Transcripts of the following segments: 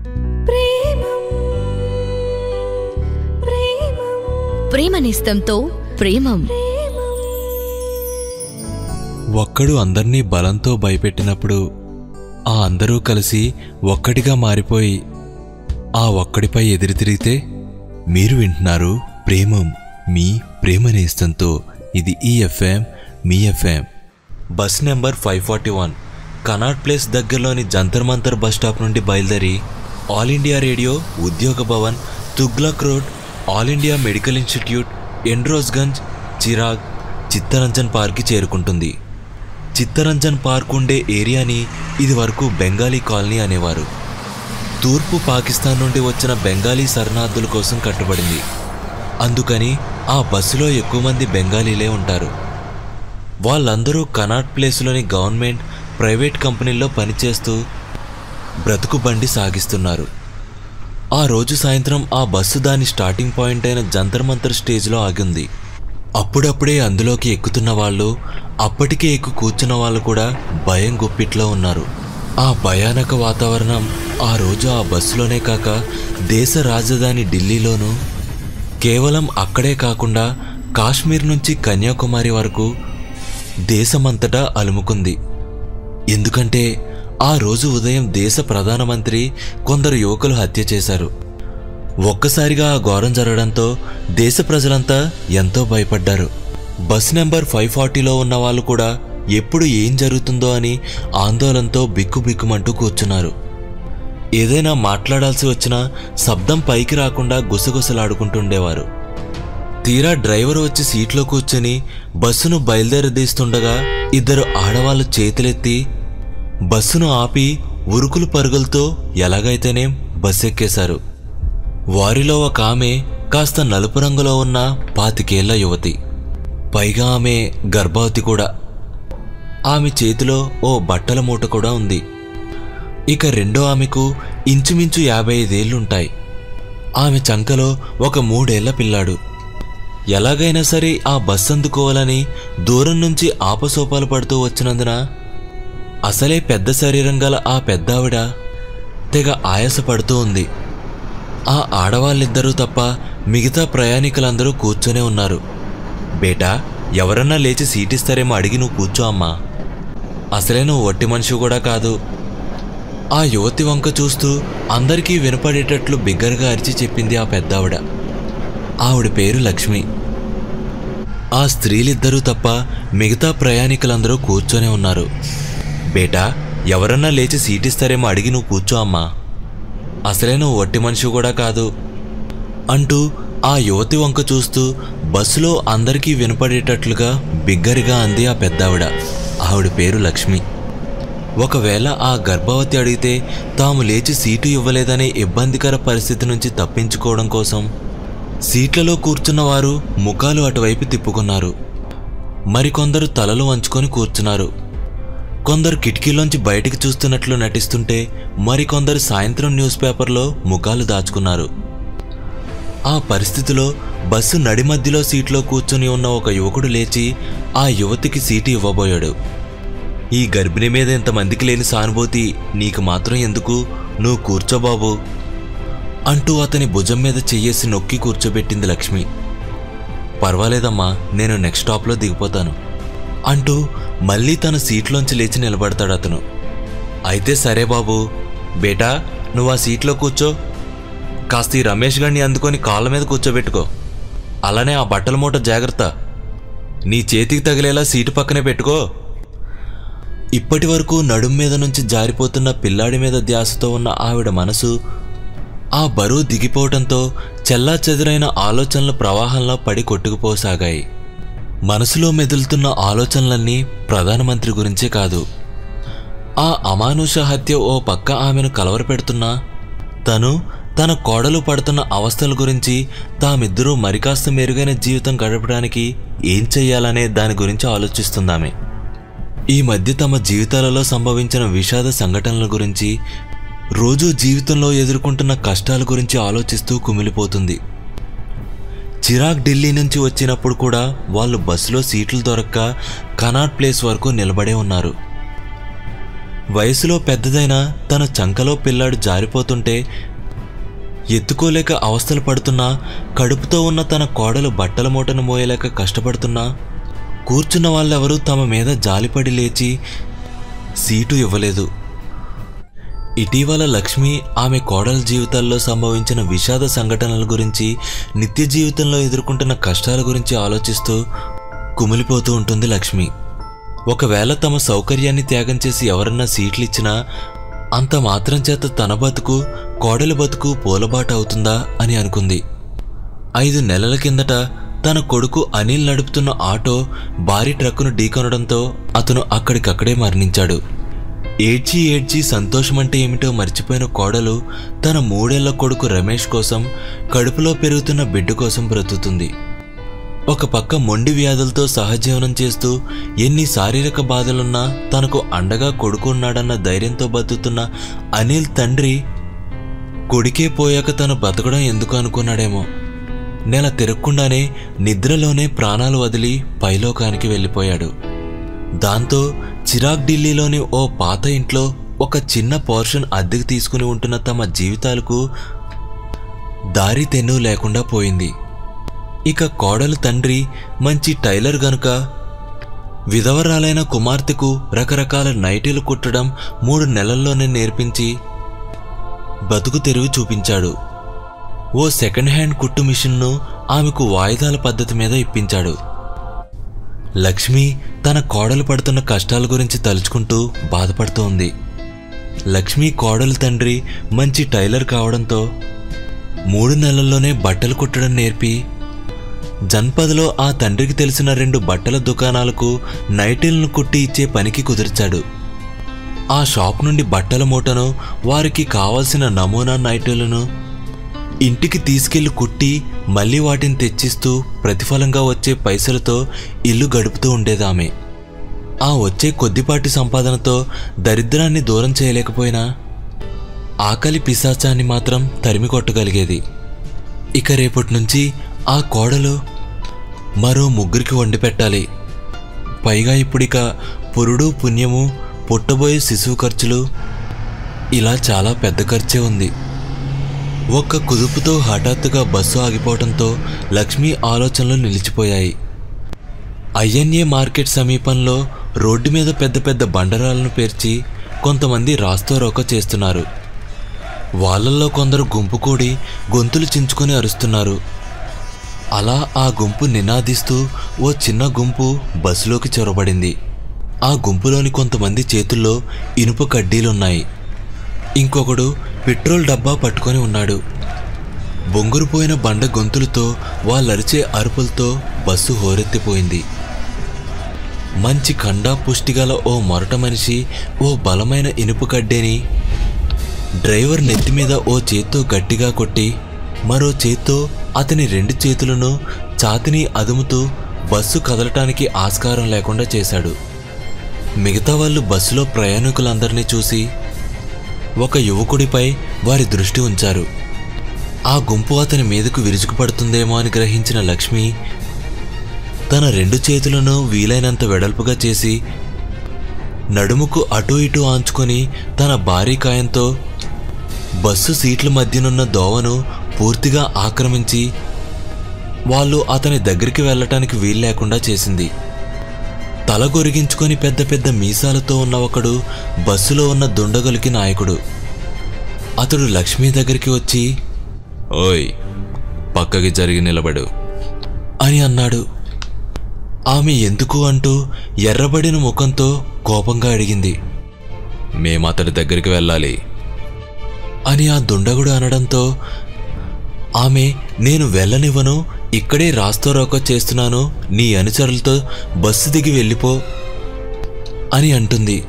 ప్రేమం ప్రేమం ప్రేమనిస్తంతో ప్రేమం ఒక్కడు అందర్నీ బలంతో భయపెట్టినప్పుడు ఆ అందరూ కలిసి ఒక్కటిగా మారిపోయి ఆ ఒక్కడిపై ఎదురు తిరిగితే మీరు వింటున్నారు ప్రేమం మీ ప్రేమ నేస్తంతో ఇది ఈ ఎఫ్ఎం మీ FM bus number five forty one Connaught Place దగ్గరలోని జంతర్ మంతర్ బస్ స్టాప్ నుండి బయలుదేరి all India Radio Udyog Bhavan Tughlak road All India Medical Institute Andrewsganj Chirag Chittaranjan పార్క్కి చేరుకుంటుంది చిత్తరంజన్ పార్క్ ఉండే ఏరియాని ఇది వరకు బెంగాలీ కాలనీ అనేవారు తూర్పు పాకిస్తాన్ నుండి వచ్చిన బెంగాలీ శరణార్థుల కోసం కట్టబడింది అందుకని ఆ బస్సులో ఎక్కువ మంది బెంగాలీలే ఉంటారు వాళ్ళందరూ కనాట్ ప్లేస్లోని గవర్నమెంట్ ప్రైవేట్ కంపెనీల్లో పనిచేస్తూ బ్రతుకు బండి సాగిస్తున్నారు ఆ రోజు సాయంత్రం ఆ బస్సు దాని స్టార్టింగ్ పాయింట్ అయిన జంతర్ మంతర్ స్టేజ్లో ఆగింది అప్పుడప్పుడే అందులోకి ఎక్కుతున్న వాళ్ళు అప్పటికే ఎక్కు కూర్చున్న వాళ్ళు కూడా భయం గుప్పిట్లో ఉన్నారు ఆ భయానక వాతావరణం ఆ రోజు ఆ బస్సులోనే కాక దేశ రాజధాని ఢిల్లీలోనూ కేవలం అక్కడే కాకుండా కాశ్మీర్ నుంచి కన్యాకుమారి వరకు దేశమంతటా అలుముకుంది ఎందుకంటే ఆ రోజు ఉదయం దేశ ప్రధానమంత్రి కొందరు యువకులు హత్య చేశారు ఒక్కసారిగా ఆ ఘోరం జరగడంతో దేశ ప్రజలంతా ఎంతో భయపడ్డారు బస్ నెంబర్ ఫైవ్ ఫార్టీలో ఉన్న వాళ్ళు కూడా ఎప్పుడు ఏం జరుగుతుందో అని ఆందోళనతో బిక్కుబిక్కుమంటూ కూర్చున్నారు ఏదైనా మాట్లాడాల్సి వచ్చినా శబ్దం పైకి రాకుండా గుసగుసలాడుకుంటుండేవారు తీరా డ్రైవర్ వచ్చి సీట్లో కూర్చొని బస్సును బయలుదేరదీస్తుండగా ఇద్దరు ఆడవాళ్ళు చేతులెత్తి బస్సును ఆపి ఉరుకులు పరుగులతో ఎలాగైతేనే బస్ ఎక్కేశారు వారిలో ఒక ఆమె కాస్త నలుపు రంగులో ఉన్న పాతికేళ్ల యువతి పైగా ఆమె గర్భవతి కూడా ఆమె చేతిలో ఓ బట్టల మూట కూడా ఉంది ఇక రెండో ఆమెకు ఇంచుమించు యాభై ఐదేళ్లుంటాయి ఆమె చంకలో ఒక మూడేళ్ల పిల్లాడు ఎలాగైనా సరే ఆ బస్ అందుకోవాలని దూరం నుంచి ఆపసోపాలు పడుతూ వచ్చినందున అసలే పెద్ద శరీరం గల ఆ పెద్దావిడ తెగ ఆయాసపడుతూ ఉంది ఆ ఆడవాళ్ళిద్దరూ తప్ప మిగతా ప్రయాణికులందరూ కూర్చొనే ఉన్నారు బేటా ఎవరన్నా లేచి సీటిస్తారేమో అడిగి నువ్వు కూర్చో అమ్మా అసలే నువ్వు ఒట్టి మనిషి కూడా కాదు ఆ యువతి వంక చూస్తూ అందరికీ వినపడేటట్లు బిగ్గరగా అరిచి చెప్పింది ఆ పెద్దావిడ ఆవిడ పేరు లక్ష్మి ఆ స్త్రీలిద్దరూ తప్ప మిగతా ప్రయాణికులందరూ కూర్చొనే ఉన్నారు బేటా ఎవరన్నా లేచి సీటిస్తారేమో అడిగి నువ్వు కూర్చో అమ్మా అసలే నువ్వు ఒట్టి మనిషి కూడా కాదు అంటూ ఆ యువతి వంక చూస్తూ బస్సులో అందరికీ వినపడేటట్లుగా బిగ్గరగా అంది ఆ పెద్దావిడ ఆవిడ పేరు లక్ష్మి ఒకవేళ ఆ గర్భవతి అడిగితే తాము లేచి సీటు ఇవ్వలేదనే ఇబ్బందికర పరిస్థితి నుంచి తప్పించుకోవడం కోసం సీట్లలో కూర్చున్న వారు ముఖాలు అటువైపు తిప్పుకున్నారు మరికొందరు తలలు వంచుకొని కూర్చున్నారు కొందరు కిటికీలోంచి బయటికి చూస్తున్నట్లు నటిస్తుంటే మరికొందరు సాయంత్రం న్యూస్ పేపర్లో ముఖాలు దాచుకున్నారు ఆ పరిస్థితిలో బస్సు నడిమధ్యలో సీట్లో కూర్చొని ఉన్న ఒక యువకుడు లేచి ఆ యువతికి సీటు ఇవ్వబోయాడు ఈ గర్భిణి మీద ఇంతమందికి లేని సానుభూతి నీకు మాత్రం ఎందుకు నువ్వు కూర్చో బాబు అంటూ అతని భుజం మీద చెయ్యేసి నొక్కి కూర్చోబెట్టింది లక్ష్మి పర్వాలేదమ్మా నేను నెక్స్ట్ స్టాప్లో దిగిపోతాను అంటూ మళ్ళీ తన సీట్లోంచి లేచి నిలబడతాడు అతను అయితే సరే బాబు బేటా నువ్వు ఆ సీట్లో కూర్చో కాస్త ఈ రమేష్ గారిని అందుకొని కాళ్ళ మీద కూర్చోబెట్టుకో అలానే ఆ బట్టల మూట జాగ్రత్త నీ చేతికి తగిలేలా సీటు పక్కనే పెట్టుకో ఇప్పటి వరకు నడుం మీద నుంచి జారిపోతున్న పిల్లాడి మీద ధ్యాసతో ఉన్న ఆవిడ మనసు ఆ బరువు దిగిపోవటంతో చెల్లా చెదురైన ఆలోచనల ప్రవాహంలో పడి కొట్టుకుపోసాగాయి మనసులో మెదులుతున్న ఆలోచనలన్నీ ప్రధానమంత్రి గురించే కాదు ఆ అమానుష హత్య ఓ పక్క ఆమెను కలవరపెడుతున్నా తను తన కోడలు పడుతున్న అవస్థల గురించి తామిద్దరూ మరికాస్త మెరుగైన జీవితం గడపడానికి ఏం చెయ్యాలనే దాని గురించి ఆలోచిస్తుందామె ఈ మధ్య తమ జీవితాలలో సంభవించిన విషాద సంఘటనల గురించి రోజూ జీవితంలో ఎదుర్కొంటున్న కష్టాల గురించి ఆలోచిస్తూ కుమిలిపోతుంది చిరాగ్ ఢిల్లీ నుంచి వచ్చినప్పుడు కూడా వాళ్ళు బస్సులో సీట్లు దొరక్క కనాట్ ప్లేస్ వరకు నిలబడే ఉన్నారు వయసులో పెద్దదైన తన చంకలో పిల్లాడు జారిపోతుంటే ఎత్తుకోలేక అవస్థలు పడుతున్నా కడుపుతో ఉన్న తన కోడలు బట్టల మూటను మోయలేక కష్టపడుతున్నా కూర్చున్న వాళ్ళెవరూ తమ మీద జాలిపడి లేచి సీటు ఇవ్వలేదు ఇటీవల లక్ష్మి ఆమె కోడల జీవితాల్లో సంభవించిన విషాద సంఘటనల గురించి నిత్య జీవితంలో ఎదుర్కొంటున్న కష్టాల గురించి ఆలోచిస్తూ కుమిలిపోతూ ఉంటుంది లక్ష్మి ఒకవేళ తమ సౌకర్యాన్ని త్యాగం చేసి ఎవరన్నా సీట్లు ఇచ్చినా అంత మాత్రం చేత తన బతుకు కోడలి బతుకు పూలబాట అవుతుందా అని అనుకుంది ఐదు నెలల కిందట తన కొడుకు అనిల్ నడుపుతున్న ఆటో భారీ ట్రక్కును ఢీకొనడంతో అతను అక్కడికక్కడే మరణించాడు ఏడ్చి ఏడ్చి సంతోషమంటే ఏమిటో మర్చిపోయిన కోడలు తన మూడేళ్ల కొడుకు రమేష్ కోసం కడుపులో పెరుగుతున్న బిడ్డ కోసం బ్రతుకుతుంది ఒక పక్క మొండి వ్యాధులతో సహజీవనం చేస్తూ ఎన్ని శారీరక బాధలున్నా తనకు అండగా కొడుకు ఉన్నాడన్న ధైర్యంతో బతుకుతున్న అనిల్ తండ్రి కొడుకే పోయాక తను బతకడం ఎందుకు అనుకున్నాడేమో నెల తిరగకుండానే నిద్రలోనే ప్రాణాలు వదిలి పైలోకానికి వెళ్ళిపోయాడు దాంతో చిరాగ్ ఢిల్లీలోని ఓ పాత ఇంట్లో ఒక చిన్న పోర్షన్ అద్దెకు తీసుకుని ఉంటున్న తమ జీవితాలకు దారి తెన్ను లేకుండా పోయింది ఇక కోడలు తండ్రి మంచి టైలర్ గనుక విధవరాలైన కుమార్తెకు రకరకాల నైటీలు కుట్టడం మూడు నెలల్లోనే నేర్పించి బతుకు తెరువు చూపించాడు ఓ సెకండ్ హ్యాండ్ కుట్టు మిషన్ను ఆమెకు వాయిదాల పద్ధతి మీద ఇప్పించాడు లక్ష్మి తన కోడలు పడుతున్న కష్టాల గురించి తలుచుకుంటూ బాధపడుతూ ఉంది లక్ష్మి కోడలు తండ్రి మంచి టైలర్ కావడంతో మూడు నెలల్లోనే బట్టలు కుట్టడం నేర్పి జన్పదలో ఆ తండ్రికి తెలిసిన రెండు బట్టల దుకాణాలకు నైటీలను కుట్టి ఇచ్చే పనికి కుదిర్చాడు ఆ షాప్ నుండి బట్టల మూటను వారికి కావలసిన నమూనా నైటీలను ఇంటికి తీసుకెళ్లి కుట్టి మళ్ళీ వాటిని తెచ్చిస్తూ ప్రతిఫలంగా వచ్చే పైసలతో ఇల్లు గడుపుతూ ఉండేదామె ఆ వచ్చే కొద్దిపాటి సంపాదనతో దరిద్రాన్ని దూరం చేయలేకపోయినా ఆకలి పిశాచాన్ని మాత్రం తరిమి కొట్టగలిగేది ఇక రేపటి నుంచి ఆ కోడలు మరో ముగ్గురికి వండి పెట్టాలి పైగా ఇప్పుడిక పురుడు పుణ్యము పుట్టబోయే శిశువు ఖర్చులు ఇలా చాలా పెద్ద ఖర్చే ఉంది ఒక్క కుదుపుతో హఠాత్తుగా బస్సు ఆగిపోవడంతో లక్ష్మి ఆలోచనలు నిలిచిపోయాయి ఐఎన్ఏ మార్కెట్ సమీపంలో రోడ్డు మీద పెద్ద పెద్ద బండరాలను పేర్చి కొంతమంది రాస్తోరోక చేస్తున్నారు వాళ్ళల్లో కొందరు గుంపు కూడి గొంతులు చించుకొని అరుస్తున్నారు అలా ఆ గుంపు నినాదిస్తూ ఓ చిన్న గుంపు బస్సులోకి చొరబడింది ఆ గుంపులోని కొంతమంది చేతుల్లో ఇనుప కడ్డీలున్నాయి ఇంకొకడు పెట్రోల్ డబ్బా పట్టుకొని ఉన్నాడు బొంగురుపోయిన బండ గొంతులతో వాళ్ళరిచే అరుపులతో బస్సు హోరెత్తిపోయింది మంచి కండా పుష్టిగల ఓ మొరట మనిషి ఓ బలమైన ఇనుపు కడ్డేని డ్రైవర్ నెత్తి మీద ఓ చేత్తో గట్టిగా కొట్టి మరో చేత్తో అతని రెండు చేతులను ఛాతిని అదుముతూ బస్సు కదలటానికి ఆస్కారం లేకుండా చేశాడు మిగతా వాళ్ళు బస్సులో ప్రయాణికులందరినీ చూసి ఒక యువకుడిపై వారి దృష్టి ఉంచారు ఆ గుంపు అతని మీదకు విరుచుకుపడుతుందేమో అని గ్రహించిన లక్ష్మి తన రెండు చేతులను వీలైనంత వెడల్పుగా చేసి నడుముకు అటూ ఇటూ ఆంచుకొని తన భారీ కాయంతో బస్సు సీట్ల మధ్యనున్న దోవను పూర్తిగా ఆక్రమించి వాళ్ళు అతని దగ్గరికి వెళ్ళటానికి వీలు లేకుండా చేసింది తల గొరిగించుకొని పెద్ద పెద్ద మీసాలతో ఉన్న ఒకడు బస్సులో ఉన్న దుండగులకి నాయకుడు అతడు లక్ష్మి దగ్గరికి వచ్చి ఓయ్ పక్కకి జరిగి నిలబడు అని అన్నాడు ఆమె ఎందుకు అంటూ ఎర్రబడిన ముఖంతో కోపంగా అడిగింది మేము అతడి దగ్గరికి వెళ్ళాలి అని ఆ దుండగుడు అనడంతో ఆమె నేను వెళ్ళనివ్వను ఇక్కడే రాస్తోరోక చేస్తున్నాను నీ అనుచరులతో బస్సు దిగి వెళ్ళిపో అని అంటుంది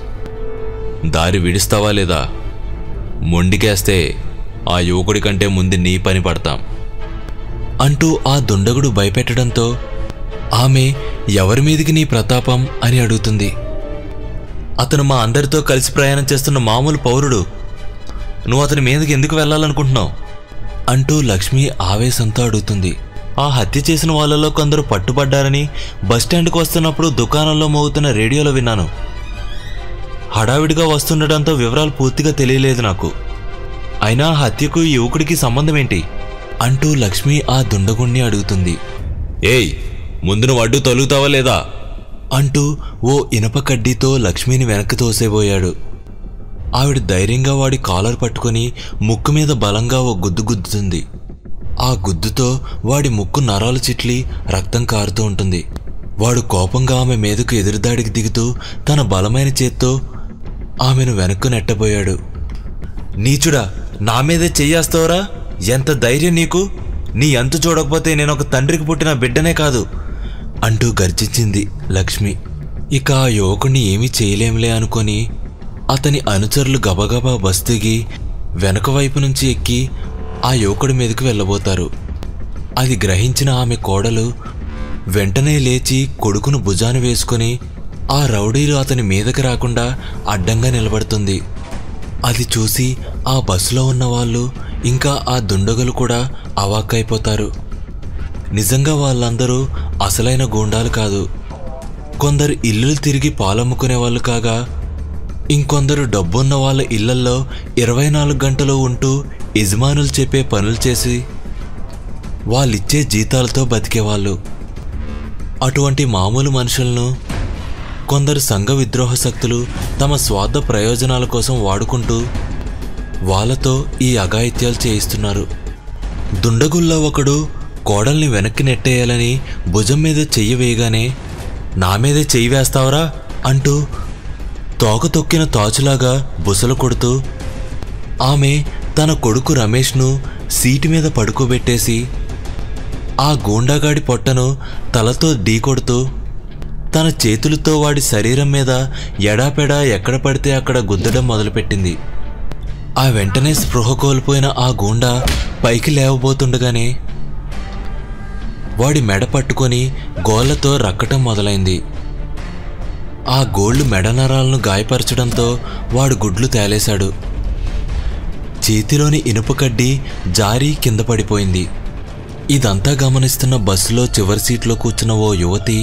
దారి విడిస్తావా లేదా మొండికేస్తే ఆ యువకుడి కంటే ముందు నీ పని పడతాం అంటూ ఆ దుండగుడు భయపెట్టడంతో ఆమె ఎవరి మీదికి నీ ప్రతాపం అని అడుగుతుంది అతను మా అందరితో కలిసి ప్రయాణం చేస్తున్న మామూలు పౌరుడు నువ్వు అతని మీదకి ఎందుకు వెళ్ళాలనుకుంటున్నావు అంటూ లక్ష్మి ఆవేశంతో అడుగుతుంది ఆ హత్య చేసిన వాళ్ళలో కొందరు పట్టుబడ్డారని బస్టాండ్కి వస్తున్నప్పుడు దుకాణంలో మోగుతున్న రేడియోలో విన్నాను హడావిడిగా వస్తుండటంతో వివరాలు పూర్తిగా తెలియలేదు నాకు అయినా ఆ హత్యకు ఈ యువకుడికి సంబంధం ఏంటి అంటూ లక్ష్మి ఆ దుండగుణ్ణి అడుగుతుంది ఏయ్ ముందు నువ్వు అడ్డు తొలుగుతావా లేదా అంటూ ఓ ఇనప కడ్డీతో లక్ష్మిని వెనక్కి తోసేబోయాడు ఆవిడ ధైర్యంగా వాడి కాలర్ పట్టుకొని ముక్కు మీద బలంగా ఓ గుద్దు గుద్దుతుంది ఆ గుద్దుతో వాడి ముక్కు నరాలు చిట్లి రక్తం కారుతూ ఉంటుంది వాడు కోపంగా ఆమె మీదకు ఎదురుదాడికి దిగుతూ తన బలమైన చేత్తో ఆమెను వెనక్కు నెట్టబోయాడు నీచుడా నా మీదే చెయ్యేస్తావురా ఎంత ధైర్యం నీకు నీ అంతు చూడకపోతే నేను ఒక తండ్రికి పుట్టిన బిడ్డనే కాదు అంటూ గర్జించింది లక్ష్మి ఇక ఆ యువకుణ్ణి ఏమీ చేయలేంలే అనుకొని అతని అనుచరులు గబగబా బస్ దిగి వెనక వైపు నుంచి ఎక్కి ఆ యువకుడి మీదకు వెళ్ళబోతారు అది గ్రహించిన ఆమె కోడలు వెంటనే లేచి కొడుకును భుజాన వేసుకొని ఆ రౌడీలు అతని మీదకి రాకుండా అడ్డంగా నిలబడుతుంది అది చూసి ఆ బస్సులో ఉన్న వాళ్ళు ఇంకా ఆ దుండగులు కూడా అవాక్కైపోతారు నిజంగా వాళ్ళందరూ అసలైన గూండాలు కాదు కొందరు ఇల్లులు తిరిగి పాలమ్ముకునే వాళ్ళు కాగా ఇంకొందరు డబ్బున్న వాళ్ళ ఇళ్లల్లో ఇరవై నాలుగు గంటలు ఉంటూ యజమానులు చెప్పే పనులు చేసి వాళ్ళిచ్చే జీతాలతో బతికేవాళ్ళు అటువంటి మామూలు మనుషులను కొందరు సంఘ విద్రోహ శక్తులు తమ స్వార్థ ప్రయోజనాల కోసం వాడుకుంటూ వాళ్ళతో ఈ అఘాయిత్యాలు చేయిస్తున్నారు దుండగుల్లో ఒకడు కోడల్ని వెనక్కి నెట్టేయాలని భుజం మీద చెయ్యి వేయగానే నా మీదే చెయ్యి వేస్తావరా అంటూ తోక తొక్కిన తాచులాగా బుసలు కొడుతూ ఆమె తన కొడుకు రమేష్ను సీటు మీద పడుకోబెట్టేసి ఆ గూండాగాడి పొట్టను తలతో ఢీకొడుతూ తన చేతులతో వాడి శరీరం మీద ఎడాపెడా ఎక్కడ పడితే అక్కడ గుద్దడం మొదలుపెట్టింది ఆ వెంటనే స్పృహ కోల్పోయిన ఆ గూండా పైకి లేవబోతుండగానే వాడి మెడ పట్టుకొని గోళ్లతో రక్కటం మొదలైంది ఆ గోళ్లు మెడ నరాలను గాయపరచడంతో వాడు గుడ్లు తేలేశాడు చేతిలోని ఇనుప కడ్డి జారి కింద పడిపోయింది ఇదంతా గమనిస్తున్న బస్సులో చివరి సీట్లో కూర్చున్న ఓ యువతి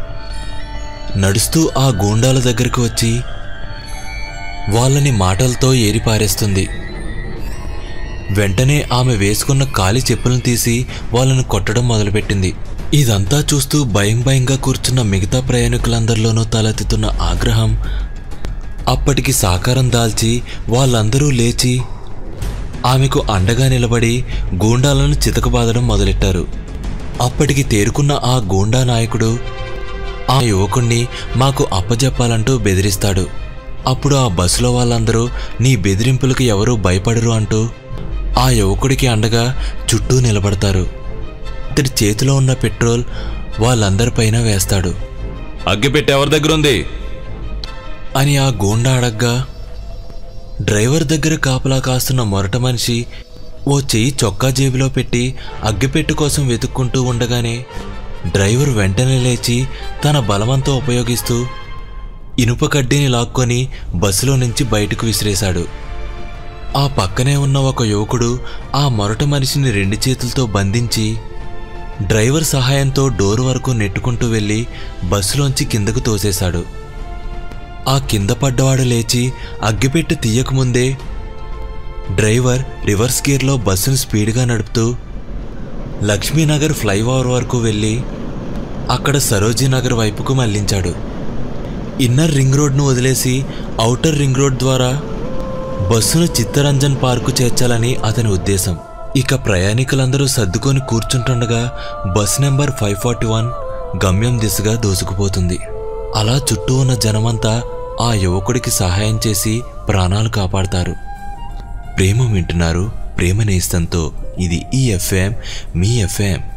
నడుస్తూ ఆ గూండాల దగ్గరికి వచ్చి వాళ్ళని మాటలతో ఏరిపారేస్తుంది వెంటనే ఆమె వేసుకున్న కాలి చెప్పులను తీసి వాళ్ళను కొట్టడం మొదలుపెట్టింది ఇదంతా చూస్తూ భయం భయంగా కూర్చున్న మిగతా ప్రయాణికులందరిలోనూ తలెత్తుతున్న ఆగ్రహం అప్పటికి సాకారం దాల్చి వాళ్ళందరూ లేచి ఆమెకు అండగా నిలబడి గూండాలను చితకబాదడం మొదలెట్టారు అప్పటికి తేరుకున్న ఆ గూండా నాయకుడు ఆ యువకుణ్ణి మాకు అప్పజెప్పాలంటూ బెదిరిస్తాడు అప్పుడు ఆ బస్సులో వాళ్ళందరూ నీ బెదిరింపులకు ఎవరూ భయపడరు అంటూ ఆ యువకుడికి అండగా చుట్టూ నిలబడతారు అతడి చేతిలో ఉన్న పెట్రోల్ వాళ్ళందరిపైన వేస్తాడు అగ్గిపెట్టి ఎవరి దగ్గర ఉంది అని ఆ గూండా అడగ్గా డ్రైవర్ దగ్గర కాపలా కాస్తున్న మొరట మనిషి ఓ చెయ్యి చొక్కా జేబులో పెట్టి అగ్గిపెట్టు కోసం వెతుక్కుంటూ ఉండగానే డ్రైవర్ వెంటనే లేచి తన బలమంతా ఉపయోగిస్తూ ఇనుప కడ్డీని లాక్కొని బస్సులో నుంచి బయటకు విసిరేశాడు ఆ పక్కనే ఉన్న ఒక యువకుడు ఆ మొరట మనిషిని రెండు చేతులతో బంధించి డ్రైవర్ సహాయంతో డోర్ వరకు నెట్టుకుంటూ వెళ్ళి బస్సులోంచి కిందకు తోసేశాడు ఆ కింద పడ్డవాడు లేచి అగ్గిపెట్టి తీయకముందే డ్రైవర్ రివర్స్ గేర్లో బస్సును స్పీడ్గా నడుపుతూ లక్ష్మీనగర్ ఫ్లైఓవర్ వరకు వెళ్ళి అక్కడ సరోజీనగర్ వైపుకు మళ్లించాడు ఇన్నర్ రింగ్ రోడ్ను వదిలేసి ఔటర్ రింగ్ రోడ్ ద్వారా బస్సును చిత్తరంజన్ పార్కు చేర్చాలని అతని ఉద్దేశం ఇక ప్రయాణికులందరూ సర్దుకొని కూర్చుంటుండగా bus number five forty one గమ్యం దిశగా దూసుకుపోతుంది అలా చుట్టూ ఉన్న జనమంతా ఆ యువకుడికి సహాయం చేసి ప్రాణాలు కాపాడతారు ప్రేమ వింటున్నారు ప్రేమ నేస్తంతో ఇది ఈ ఎఫ్ఎం మీ ఎఫ్ఎం